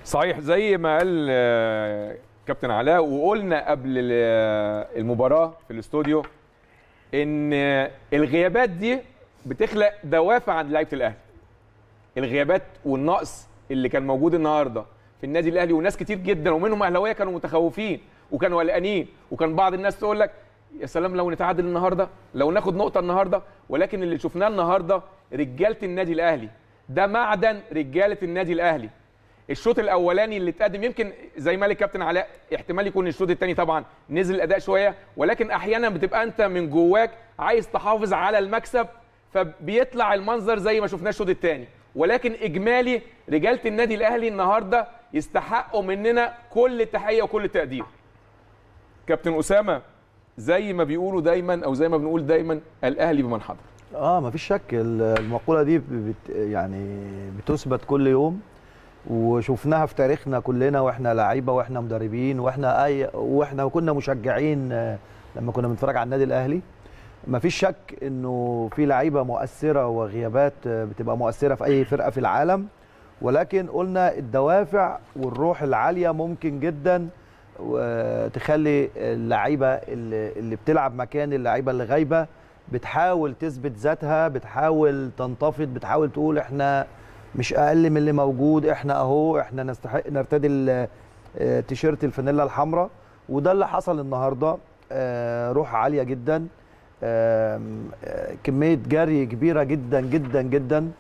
صحيح زي ما قال آه، كابتن علاء وقلنا قبل ال- المباراه في الاستوديو ان الغيابات دي بتخلق دوافع عند لعيبه الاهلي الغيابات والنقص اللي كان موجود النهارده في النادي الاهلي وناس كتير جدا ومنهم اهلاويه كانوا متخوفين وكانوا قلقانين وكان بعض الناس تقول لك يا سلام لو نتعادل النهارده لو ناخد نقطه النهارده ولكن اللي شفناه النهارده رجاله النادي الاهلي ده معدن رجاله النادي الاهلي الشوط الاولاني اللي اتقدم يمكن زي ما قال الكابتن علاء احتمال يكون الشوط الثاني طبعا نزل الاداء شويه ولكن احيانا بتبقى انت من جواك عايز تحافظ على المكسب فبيطلع المنظر زي ما شفناه الشوط الثاني ولكن اجمالي رجاله النادي الاهلي النهارده يستحقوا مننا كل التحيه وكل التقدير كابتن اسامه زي ما بيقولوا دايما او زي ما بنقول دايما الاهلي بمن حضر اه مفيش شك ال- المقوله دي بت يعني بتثبت كل يوم وشفناها في تاريخنا كلنا واحنا لعيبه واحنا مدربين واحنا اي واحنا كنا مشجعين آه، لما كنا بنتفرج على النادي الاهلي مفيش شك انه في لعيبه مؤثره وغيابات آه، بتبقى مؤثره في اي فرقه في العالم ولكن قلنا الدوافع والروح العاليه ممكن جدا وتخلي اللعيبه اللي اللي بتلعب مكان اللعيبه اللي غايبه بتحاول تثبت ذاتها بتحاول تنتفض بتحاول تقول احنا مش اقل من اللي موجود احنا اهو احنا نستحق نرتدي ال- آه، تيشيرت الفانيلا الحمراء وده اللي حصل النهارده آه، روح عاليه جدا آم، آه، كميه جري كبيره جدا جدا جدا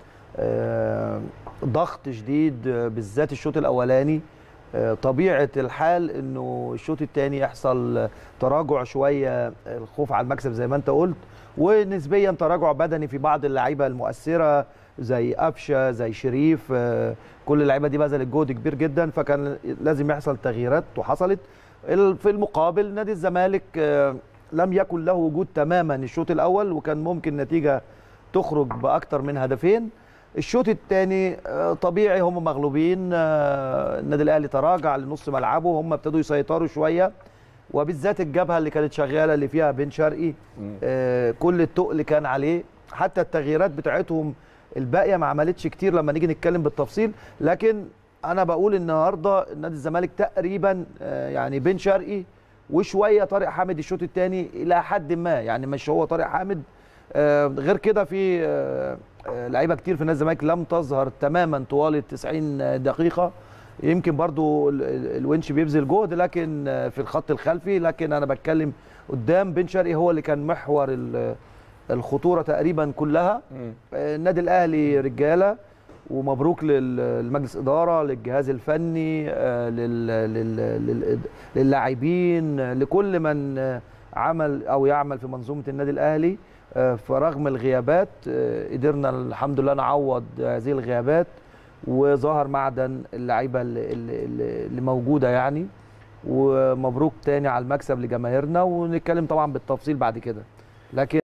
آه، ضغط شديد آه، بالذات الشوط الاولاني آه، طبيعه الحال انه الشوط الثاني يحصل آه، تراجع شويه آه، الخوف على المكسب زي ما انت قلت ونسبيا تراجع بدني في بعض اللعيبه المؤثره زي قفشه زي شريف آه، كل اللعيبه دي بذلت جهد كبير جدا فكان لازم يحصل تغييرات وحصلت ال- في المقابل نادي الزمالك آه، لم يكن له وجود تماما الشوط الاول وكان ممكن نتيجه تخرج باكثر من هدفين الشوط الثاني طبيعي هم مغلوبين آه، النادي الاهلي تراجع لنص ملعبه هم ابتدوا يسيطروا شويه وبالذات الجبهه اللي كانت شغاله اللي فيها بن شرقي آه، كل التقل كان عليه حتى التغييرات بتاعتهم الباقيه ما عملتش كتير لما نيجي نتكلم بالتفصيل لكن انا بقول النهارده نادي الزمالك تقريبا آه، يعني بن شرقي وشويه طارق حامد الشوط الثاني الى حد ما يعني مش هو طارق حامد آه، غير كده في آه، آه، لعيبه كتير في نادي الزمالك لم تظهر تماما طوال ال 90 دقيقه يمكن برضو ال- ال- الونش بيبذل جهد لكن آه، في الخط الخلفي لكن انا بتكلم قدام بن شرقي هو اللي كان محور ال- الخطوره تقريبا كلها مم. آه، النادي الاهلي رجاله ومبروك لل- للمجلس اداره للجهاز الفني آه، لل- لل- لل- للاعبين آه، لكل من آه، عمل او يعمل في منظومه النادي الاهلي آه، فرغم الغيابات آه، قدرنا الحمد لله نعوض هذه الغيابات وظهر معدن اللعيبه اللي, اللي, اللي اللي موجوده يعني ومبروك تاني على المكسب لجماهيرنا ونتكلم طبعا بالتفصيل بعد كده لكن